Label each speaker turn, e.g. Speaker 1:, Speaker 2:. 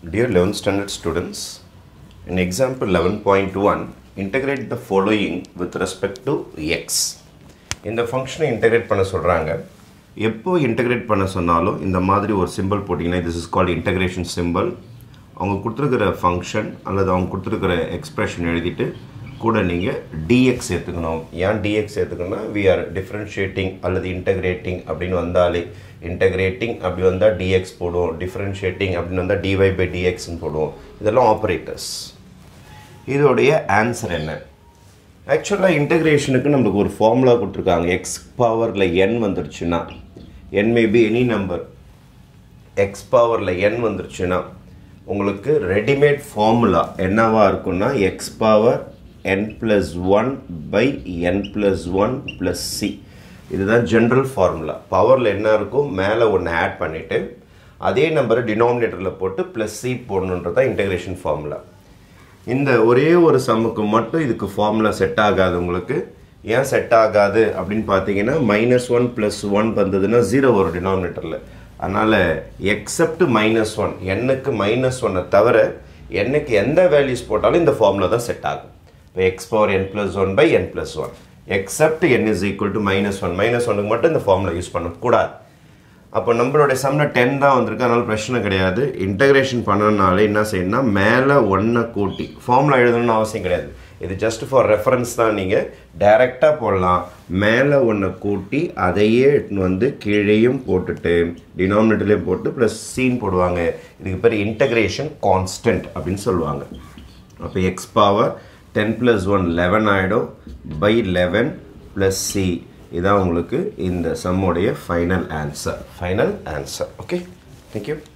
Speaker 1: Dear 11th standard students, in example 11.1, integrate the following with respect to x. இந்த ஃபங்க்ஷனை integrate பண்ண சொல்கிறாங்க எப்போ இன்டெகிரேட் பண்ண சொன்னாலும் இந்த மாதிரி ஒரு சிம்பிள் போட்டிங்கன்னா this is called integration simple அவங்க கொடுத்துருக்கிற ஃபங்க்ஷன் அல்லது அவங்க கொடுத்துருக்கிற எக்ஸ்பிரஷன் எழுதிட்டு கூட நீங்கள் டிஎக்ஸ் சேர்த்துக்கணும் ஏன் டிஎக்ஸ் சேர்த்துக்கணும்னா வி ஆர் டிஃப்ரென்ஷியேட்டிங் அல்லது இன்டெகிரேட்டிங் அப்படின்னு வந்தாலே இன்டெகிரேட்டிங் அப்படி வந்தால் டிஎக்ஸ் போடுவோம் டிஃப்ரென்ஷியேட்டிங் அப்படின்னு வந்தால் டிஒய் பை டிஎக்ஸ்னு போடுவோம் இதெல்லாம் ஆப்ரேட்டர்ஸ் இதோடைய ஆன்சர் என்ன ஆக்சுவலாக இன்டெகிரேஷனுக்கு நம்மளுக்கு ஒரு ஃபார்முலா கொடுத்துருக்காங்க எக்ஸ் பவரில் என் வந்துருச்சுன்னா n maybe any number x பவரில் என் வந்துருச்சுன்னா உங்களுக்கு ரெடிமேட் ஃபார்முலா என்னவா இருக்குன்னா x power n plus one by n plus one plus c இதுதான் ஜென்ரல் ஃபார்முலா பவரில் என்ன இருக்கும் மேலே ஒன்று ஆட் பண்ணிவிட்டு அதே நம்பரை டினாமினேட்டரில் போட்டு ப்ளஸ் சி போடணுன்றது தான் இன்டெகிரேஷன் ஃபார்முலா இந்த ஒரே ஒரு சம்முக்கு மட்டும் இதுக்கு ஃபார்முலா செட் ஆகாது உங்களுக்கு ஏன் செட் ஆகாது அப்படின்னு பார்த்தீங்கன்னா மைனஸ் ஒன் ப்ளஸ் ஒன் வந்ததுன்னா ஜீரோ வரும் டினாமினேட்டரில் அதனால் எக்ஸப்ட் மைனஸ் ஒன் எண்ணுக்கு மைனஸ் ஒன்னை தவிர எண்ணுக்கு எந்த வேல்யூஸ் போட்டாலும் இந்த ஃபார்முலா தான் செட் ஆகும் இப்போ x power n plus one by n plus one except n is equal to minus one minus ஒனுக்கு மட்டும் இந்த ஃபார்முலா யூஸ் பண்ணக்கூடாது அப்போ நம்மளுடைய சம்மில் டென் தான் வந்திருக்கு அதனால பிரச்சனை கிடையாது இன்டகிரேஷன் பண்ணனாலே என்ன செய்யணும்னா மேலே ஒன்றை கூட்டி ஃபார்முலா எழுதணும்னு அவசியம் கிடையாது இது ஜஸ்ட் ஃபார் ரெஃபரன்ஸ் தான் நீங்கள் டைரெக்டாக போடலாம் மேலே ஒன்றை கூட்டி அதையே எடுத்துன்னு வந்து கீழேயும் போட்டுட்டு டினாமினேட்டர்லேயும் போட்டு ப்ளஸ் சீன் போடுவாங்க இதுக்கு பேர் இன்டகிரேஷன் கான்ஸ்டன்ட் அப்படின்னு சொல்லுவாங்க அப்போ x power ten plus one eleven ஆகிடும் பை லெவன் ப்ளஸ் சி இதான் உங்களுக்கு இந்த சம்முடைய final answer final answer okay thank you